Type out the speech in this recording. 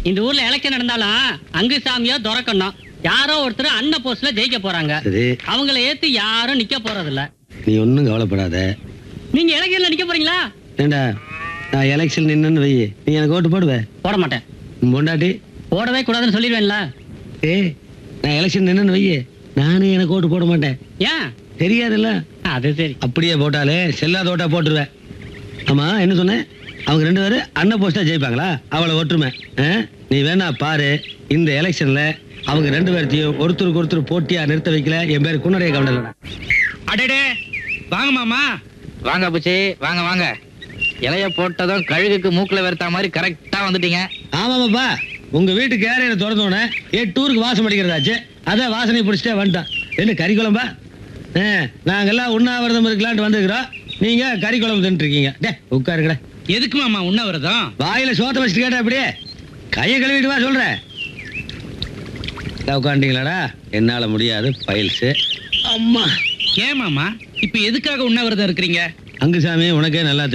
இந்த ஊர்ல எலெக்ஷன் நடந்தாலும் அங்கு சாமியோ துறக்கணும் யாரோ ஒருத்தர் அண்ணன் போஸ்ட்ல ஜெயிக்க போறாங்க சரி அவங்கள ஏத்து யாரும் நிக்க போறது இல்ல நீ ஒன்றும் கவலைப்படாத நீங்க எலெக்ஷன்ல நிக்க போறீங்களா ஏண்டா நான் எலெக்ஷன் நின்னு வை நீ எனக்கு ஓட்டு போடுவே போட மாட்டேன் உன் பொண்டாட்டி போடவே கூடாதுன்னு சொல்லிடுவேன்ல ஏய் நான் எலெக்ஷன் நின்னு வை நானே எனக்கு ஓட்டு போட மாட்டேன் ஏன் தெரியாதுல்ல அது சரி அப்படியே போட்டாலே செல்லாத ஓட்டா போட்டுருவேன் ஆமா என்ன சொன்னேன் அவங்க ரெண்டு பேரும் அண்ணன் போஸ்டா ஜெயிப்பாங்களா அவளை ஒற்றுமை ஆ? நீ வேணா பாரு இந்த எலெக்ஷன்ல அவங்க ரெண்டு பேர்த்தையும் ஒருத்தருக்கு ஒருத்தர் போட்டியா நிறுத்த வைக்கல என் பேர் குன்னடைய கவுண்டர் அடடே வாங்க மாமா வாங்க புச்சி வாங்க வாங்க இலைய போட்டதும் கழுகுக்கு மூக்குல வெறுத்தா மாதிரி கரெக்டா வந்துட்டீங்க ஆமாமாப்பா உங்க வீட்டு கேரையில திறந்த உடனே எட்டு ஊருக்கு வாசம் அடிக்கிறதாச்சு அதான் வாசனை பிடிச்சிட்டே வந்துட்டான் என்ன கறி குழம்பா ஆ, நாங்கெல்லாம் உண்ணாவிரதம் இருக்கலான்ட்டு வந்துருக்கிறோம் நீங்க கறி குழம்பு தின்னுட்டு இருக்கீங்க டே உட்காருங்கடே எதுக்கு மாமா உண்ணாவிரதம் வாயில சோத்த வச்சுட்டு கேட்டா அப்படியே கையை கழுவிட்டு வா சொல்றேன் உட்காந்துட்டீங்களாடா என்னால முடியாது பைல்ஸ் அம்மா ஏன் மாமா இப்ப எதுக்காக உண்ணாவிரதம் இருக்கிறீங்க அங்குசாமி உனக்கே நல்லா